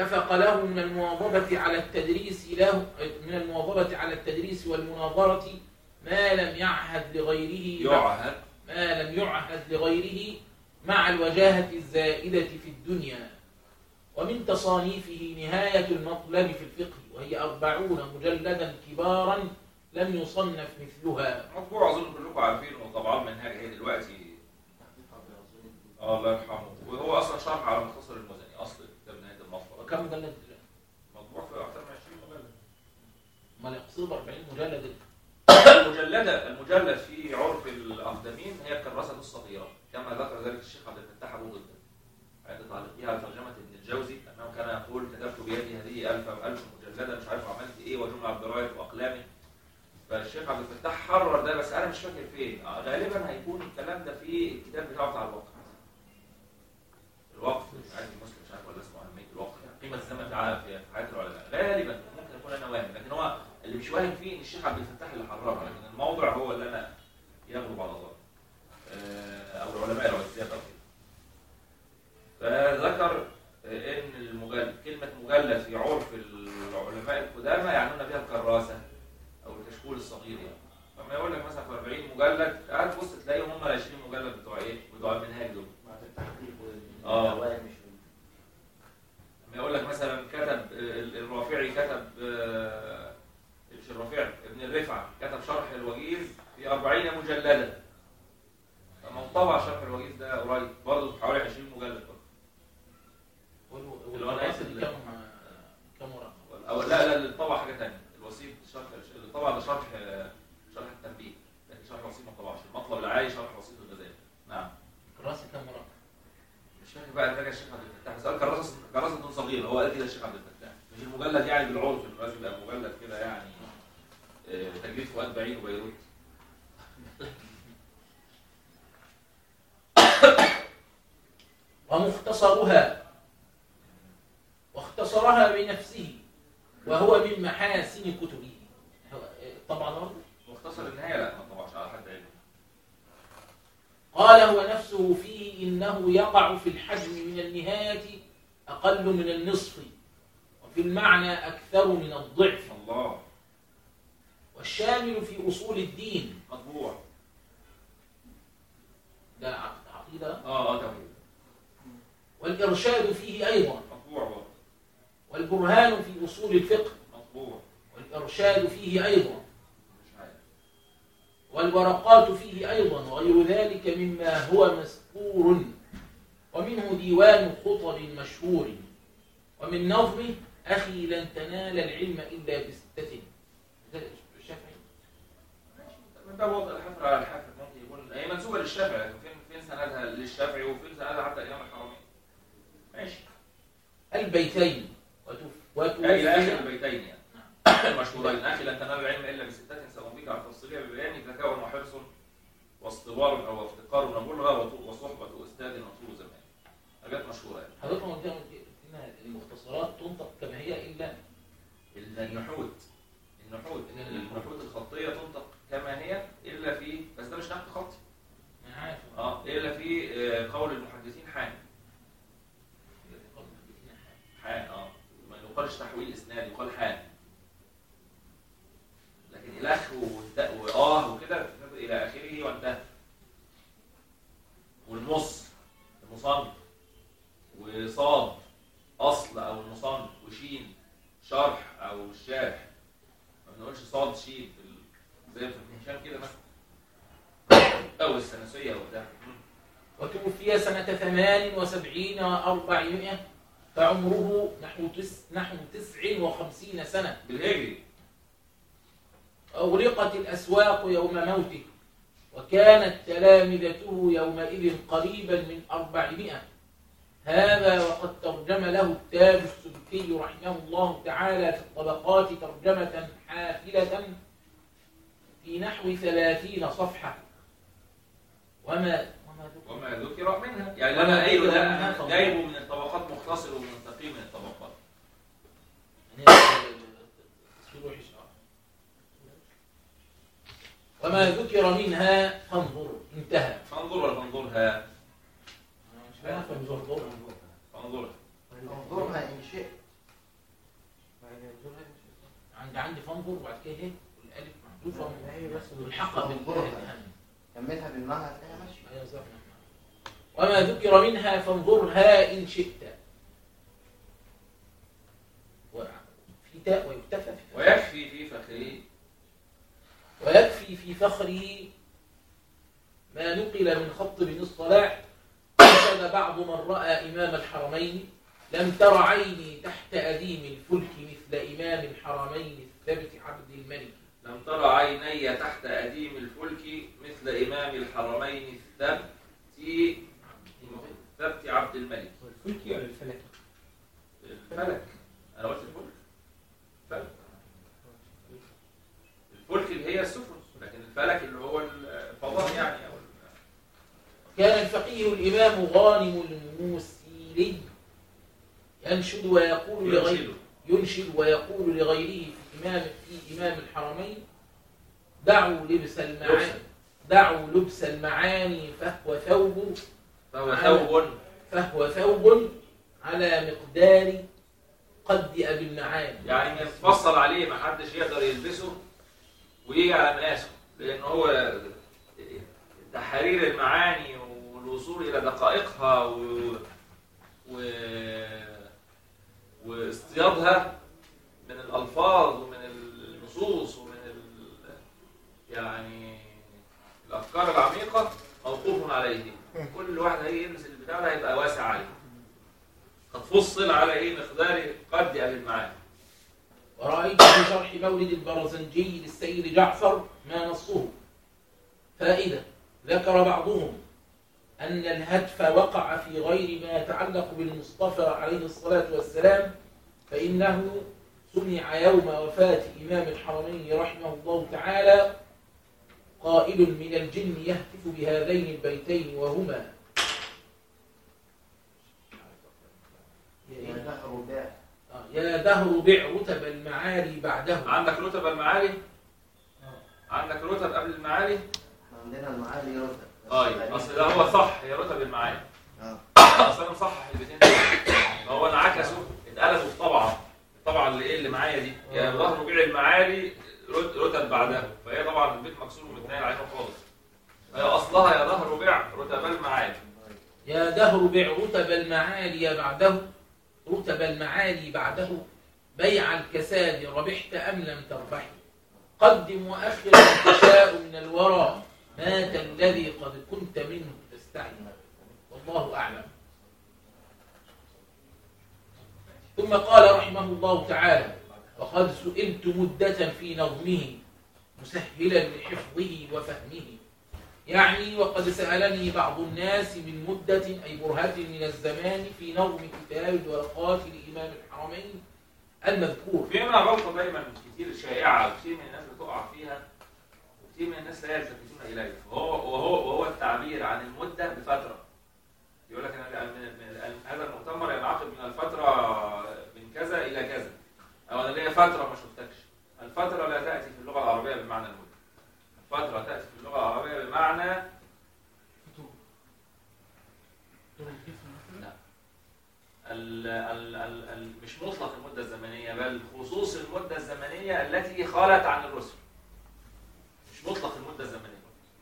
اتفق له من المواظبة على التدريس له من المواظبة على التدريس والمناظرة ما لم يعهد لغيره يعهد ما لم يعهد لغيره مع الوجاهة الزائدة في الدنيا ومن تصانيفه نهاية المطلب في الفقه وهي أربعون مجلدا كبارا لم يصنف مثلها مطبوع اظن كلكم عارفين وطبعا منهاج هي دلوقتي اه الله يرحمه وهو اصلا شرح على مختصر المزني اصل كتاب نهايه المطبوع وكم مجلد مطبوع في اكثر من 20 مجلد ما يقصد 40 مجلد المجلدة المجلد في عرف الأقدمين هي الكراسة الصغيرة كما ذكر ذلك الشيخ عبد الفتاح أبو غدة عند تعليقه على ترجمة ابن الجوزي أنه كان يقول كتبت بيدي هذه ألف ألف مجلدة مش عارف عملت إيه وجملة عبد الرايد وأقلامي فالشيخ عبد الفتاح حرر ده بس أنا مش فاكر فين آه، غالبا هيكون الكلام ده في الكتاب بتاعه بتاع الوقت الوقت عايز المسلم مش عارف ولا اسمه أهمية الوقت يعني قيمة الزمن في في حياة العلماء غالبا ممكن أكون أنا واهم لكن هو اللي مش واهم فيه ان الشيخ عبد الفتاح اللي حررها لكن الموضع هو اللي انا يغلب على ظني آه، او العلماء العزاب او كده فذكر آه، ان المجلد كلمه مجلد في عرف العلماء القدامى يعنون بها الكراسه او الكشكول الصغير يعني فما يقول لك مثلا في 40 مجلد تعال تبص تلاقيهم هم ال 20 مجلد بتوع ايه؟ بتوع المنهاج دول مع التحقيق آه. والدوام مش لما يقول لك مثلا كتب آه، الرافعي كتب آه، مش الرافعي ابن الرفعة كتب شرح الوجيز في 40 مجلدا لما انطبع شرح الوجيز ده قريب برضه حوالي 20 مجلد برضه والرئيس اللي كم كم ورقة او لا لا اللي طبع حاجه ثانيه الوسيط شرح اللي طبع ده شرح شرح التنبيه لكن شرح الوسيط ما طبعش المطلب العالي شرح وسيط الغزالي نعم كراسة كم ورقة مش فاكر بقى الحاجه الشيخ عبد الفتاح بس قال كراسه كراسه صغيره هو قال كده الشيخ عبد الفتاح مش المجلد يعني بالعرف انه لازم يبقى مجلد كده يعني آه، تجريد فؤاد بعيد وبيروت ومختصرها واختصرها بنفسه وهو من محاسن كتبه طبعا برضه مختصر النهايه لا ما طبعش على حد علمي قال هو نفسه فيه إنه يقع في الحجم من النهاية أقل من النصف وفي المعنى أكثر من الضعف الله والشامل في أصول الدين مطبوع ده عق- عقيدة اه اه توحيد والإرشاد فيه أيضا مطبوع برضه والبرهان في أصول الفقه مطبوع والإرشاد فيه أيضا مش عارف والورقات فيه أيضا وغير ذلك مما هو مذكور ومنه ديوان خطب مشهور ومن نظمه أخي لن تنال العلم إلا بستة ده الشافعي من باب وضع الحفر على الحافر ممكن يكون هي منسوبه للشافعي لكن فين فين سندها للشافعي وفين سندها حتى الامام الحرمين ماشي البيتين وتف يعني الى اخر وتوفي البيتين يعني المشهورين اخي لن تنال العلم الا بسته سأنبيك على تفصيلها ببيان ذكاء وحرص واصطبار او افتقار ونبلغه وط- وصحبه استاذ وطول زمان حاجات مشهوره يعني حضرتك ما قلت إن المختصرات تنطق كما هي إلا النحوت النحوت النحوت الخطيه تنطق كما هي الا في بس ده مش نحت خطي أنا عارف اه الا في آه، قول المحدثين حان حان اه ما يقالش تحويل اسناد يقال حان لكن الاخ والت- واه وكده الى اخره وانتهى والنص المصنف وصاد اصل او المصنف وشين شرح او الشارح ما بنقولش صاد شين في ال- زي في ابن هشام كده مثلا او السنسيه وبتاع وتوفي سنة ثمان وسبعين وأربعمائة فعمره نحو تس نحو تسع وخمسين سنة بالهجري أغلقت الأسواق يوم موته وكانت تلامذته يومئذ قريبا من أربعمائة هذا وقد ترجم له التاج السبكي رحمه الله تعالى في الطبقات ترجمة حافلة في نحو ثلاثين صفحة وما وما ذكر وما ذكر منها يعني وما انا قايله ذكر ده منها أنا فهو- جايبه من الطبقات مختصر ومنتقي من الطبقات التصوير وحش آه. وما ذكر منها فانظر انتهى فانظر ولا فانظرها مش عارف انظر فانظرها انظرها ان شئت عند عندي فانظر وبعد كده ايه الالف محذوفه هي بس ملحقه بالهمزه كملها بالمعنى هتلاقيها ماشيه أيوة صح. وما ذكر منها فانظرها إن شئت و- في تاء ويكتفى في ويكفي في فخره ويكفي في فخره ما نقل من خط بن الصلاح قال بعض من رأى إمام الحرمين لم تر عيني تحت أديم الفلك مثل إمام الحرمين الثبت عبد الملك لم تر عيني تحت أديم الفلك مثل إمام الحرمين الثبت الثبت عبد الملك الفلكي ولا الفلكي؟ الفلك أنا قلت الفلك فلك الفلك اللي هي السفن لكن الفلك اللي هو الفضاء يعني أو ال- كان الفقيه الإمام غانم الموسيلي ينشد ويقول لغيره يرشده ينشد ويقول لغيره في إمام في إمام الحرمين دعوا لبس المعاني لبس. دعوا لبس المعاني فهو ثوب فهو ثوب فهو ثوب على مقدار قد أبي المعاني يعني مفصل عليه ما حدش يقدر يلبسه ويجي على مقاسه لان هو تحرير المعاني والوصول الى دقائقها و... و... واصطيادها من الالفاظ ومن النصوص ومن ال... يعني الافكار العميقه موقوف عليه كل واحد هيجي يلبس البتاع ده هيبقى واسع عليه قد فصل على ايه مقدار قد اهل المعاني ورأيت في شرح مولد البرزنجي للسيد جعفر ما نصه فائدة ذكر بعضهم أن الهتف وقع في غير ما يتعلق بالمصطفى عليه الصلاة والسلام فإنه سمع يوم وفاة إمام الحرمين رحمه الله تعالى قائل من الجن يهتف بهذين البيتين وهما يا دهر باع آه، يا دهر بع رتب المعالي بعده عندك رتب المعالي عندك رتب قبل المعالي احنا عندنا المعالي رتب طيب اصل ده هو صح هي رتب المعالي اه اصل انا مصحح البيتين دول فهو انعكسوا اتقلبوا في طبعه الطبعه اللي ايه اللي معايا دي يا ظهر بيع المعالي رت- رتب بعدها فهي طبعا البيت مكسور ومتنايل عليها خالص هي اصلها يا ظهر بيع رتب المعالي يا دهر بع رتب المعالي بعده رتب المعالي بعده بيع الكساد ربحت أم لم تربح قدم وأخر ما تشاء من الورى مات الذي قد كنت منه تستعين والله أعلم ثم قال رحمه الله تعالى وقد سئلت مدة في نظمه مسهلا لحفظه وفهمه يعني وقد سألني بعض الناس من مدة أي برهة من الزمان في نظم كتاب الورقات لإمام الحرمين المذكور في منها غلطه دايما كتير شائعه وكتير من الناس بتقع فيها وكتير من الناس لا يلتفتون اليه وهو وهو وهو التعبير عن المده بفتره يقول لك انا من من هذا المؤتمر ينعقد من الفتره من كذا الى كذا او انا ليا فتره ما شفتكش الفتره لا تاتي في اللغه العربيه بمعنى المده الفتره تاتي في اللغه العربيه بمعنى ال ال ال ال مش مطلق المدة الزمنية بل خصوص المدة الزمنية التي خلت عن الرسل مش مطلق المدة الزمنية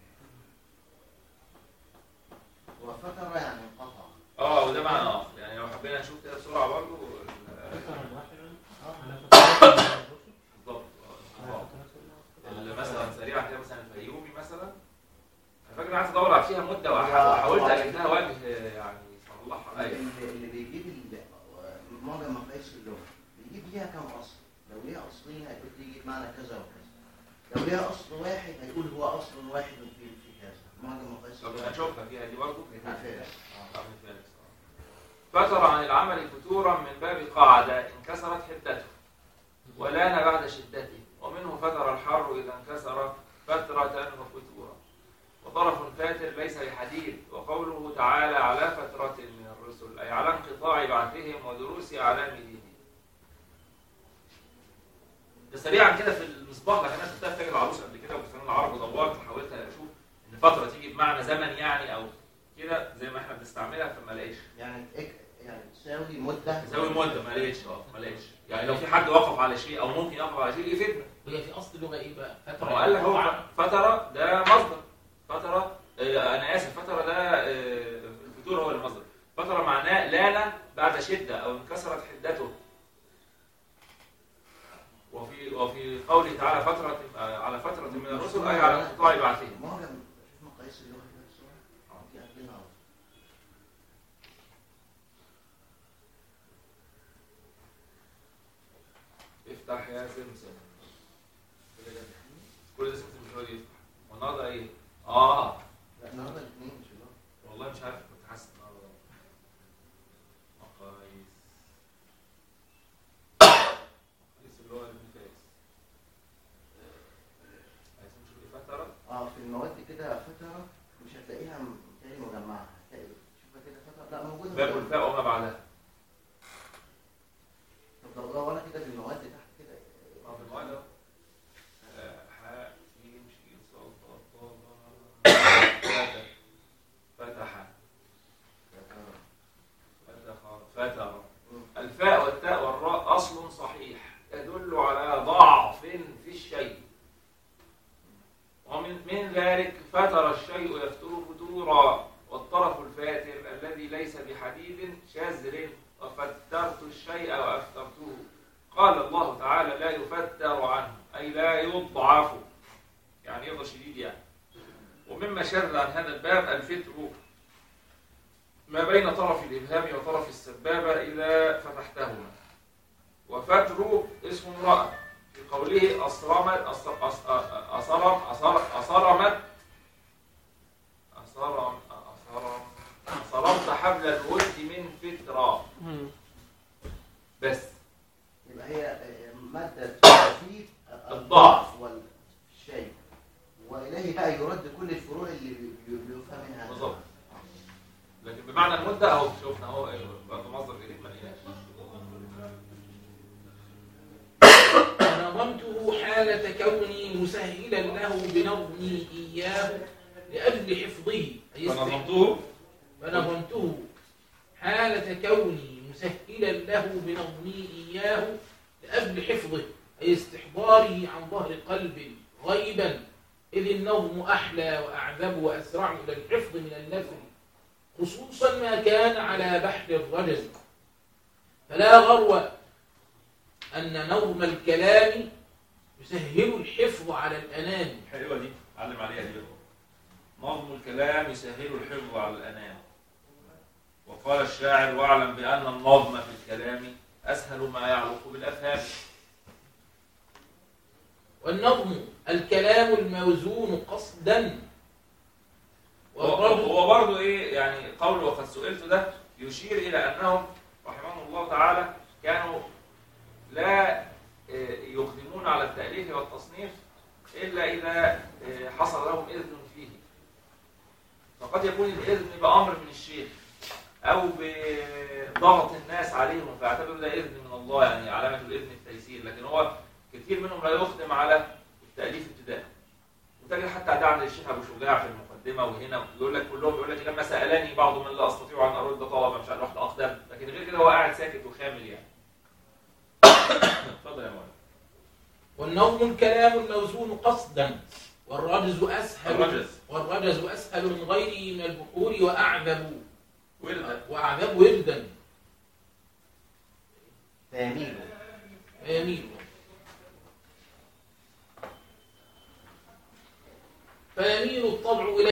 وفترة يعني انقطع اه وده معنى اخر يعني لو حبينا نشوف كده بسرعة برضه ذكر واحدا اه على فترة بالظبط آه، اللي مثلا سريعة كده مثلا الفيومي مثلا انا فاكر قعدت ادور فيها مدة وح- وحاولت اجيب لها وجه يعني صلحها ايوه اللي اللي بيجيب ال- معجم مقاييس اللغة بيجيب ليها كم أصل لو ليها أصلين هيقول لي يجيب معنى كذا وكذا لو ليها أصل واحد هيقول هو أصل واحد في في كذا معجم مقاييس طب اللغة نشوفها فيها دي برضه بتاع فارس. آه، عبد الفارس، آه. فتر عن العمل فتورا من باب قاعدة انكسرت حدته ولان بعد شدته ومنه فتر الحر إذا انكسر فترة وفتورا وطرف فاتر ليس بحديد وقوله تعالى على فترة من الرسل أي على انقطاع بعثهم ودروس أعلام دينهم ده سريعا كده في المصباح لكن انا كنت فاكر العروس قبل كده وفي فنون العرب ودورت حاولت اشوف ان فتره تيجي بمعنى زمن يعني او كده زي ما احنا بنستعملها فما لقيتش يعني إك يعني تساوي مده تساوي مده ما لقيتش اه ما لقيتش يعني لو في حد وقف على شيء او ممكن يقف على شيء يفيدنا وهي في اصل اللغه ايه بقى؟ فتره هو قال لك هو طبعاً. فتره ده مصدر فتره آه، انا اسف فتره ده آه، الفتور هو المصدر فتره معناه لان بعد شده او انكسرت حدته وفي وفي قوله تعالى فتره آه، على فتره من الرسل اي على انقطاع بعثهم معجم شوف مقاييس اللغه كده بسرعه دي عندنا على طول. افتح يا سمسم كل ده كل ده سمسم مش راضي يفتح والنهارده ايه؟ اه لا النهارده الاثنين مش اللغه والله مش عارف كنت حاسس النهارده مقاييس مقاييس اللي هو الانفاس عايزين نشوف ايه فتره اه في المواد كده فتره مش هتلاقيها م- تاني مجمعه هتلاقي شوفها كده فتره لا موجوده باب الفاء وما بعدها طب لو دورنا كده في المواد تحت كده اه في المواد اهو آه، حاء جيم شين صاد ضاد فتح فتح فتح فتح الفاء والتاء والراء أصل صحيح يدل على ضعف في الشيء ومن من ذلك فتر الشيء يفتر فتورا والطرف الفاتر الذي ليس بحديد شزر وفترت الشيء وأفترته قال الله تعالى لا يفتر عنه أي لا يضعف يعني يفضل شديد يعني ومما شذ عن هذا الباب الفتر ما بين طرف الإبهام وطرف السبابة إذا فتحتهما وفتر اسم امرأة في قوله أصرمت أصر- أص- أصرم أصر- أصرمت أصرم أصرم أصرمت حبل الود من فترة بس يبقى هي آه، ماده تفيد الضعف. والشيء واليه بقى يرد كل الفروع اللي بي- بي- بيفهم منها بالظبط. لكن بمعنى المدة أهو شفنا أهو إيه، برضه مصدر جديد ما لقيناش ونظمته حالة كوني مسهلا له بنظمي إياه لأجل حفظه أي است- فنظمته فنظمته حالة كوني مسهلا له بنظمي إياه لأجل حفظه أي استحضاره عن ظهر قلب غيبا إذ النظم أحلى وأعذب وأسرع إلى الحفظ من النثر خصوصا ما كان على بحر الرجز فلا غرو أن نظم الكلام يسهل الحفظ على الأنام حلوة دي علم عليها دي بقى. نظم الكلام يسهل الحفظ على الأنام وقال الشاعر واعلم بأن النظم في الكلام أسهل ما يعلق بالأفهام والنظم الكلام الموزون قصدا هو والرد هو برضه إيه يعني قول وقد سئلت ده يشير إلى أنهم رحمهم الله تعالى كانوا لا آه، يقدمون على التأليف والتصنيف إلا إذا آه، حصل لهم إذن فيه فقد يكون الإذن بأمر من الشيخ أو بضغط الناس عليهم فاعتبروا ده إذن من الله يعني علامة الإذن التيسير لكن هو كثير منهم لا يقدم على التأليف ابتداء وتجد حتى ده عند الشيخ أبو شجاع في المقدمة وهنا يقول لك كلهم يقول لك لما سألني بعض من لا أستطيع أن أرد طلبة مش عارف واحد أقدم لكن غير كده هو قاعد ساكت وخامل يعني اتفضل يا مولانا والنظم الكلام الموزون قصدا والرجز أسهل الرجز. والرجز أسهل من غيره من البحور وأعذب ولد وأعذب وردا فيميل يميل فيميل الطبع إلى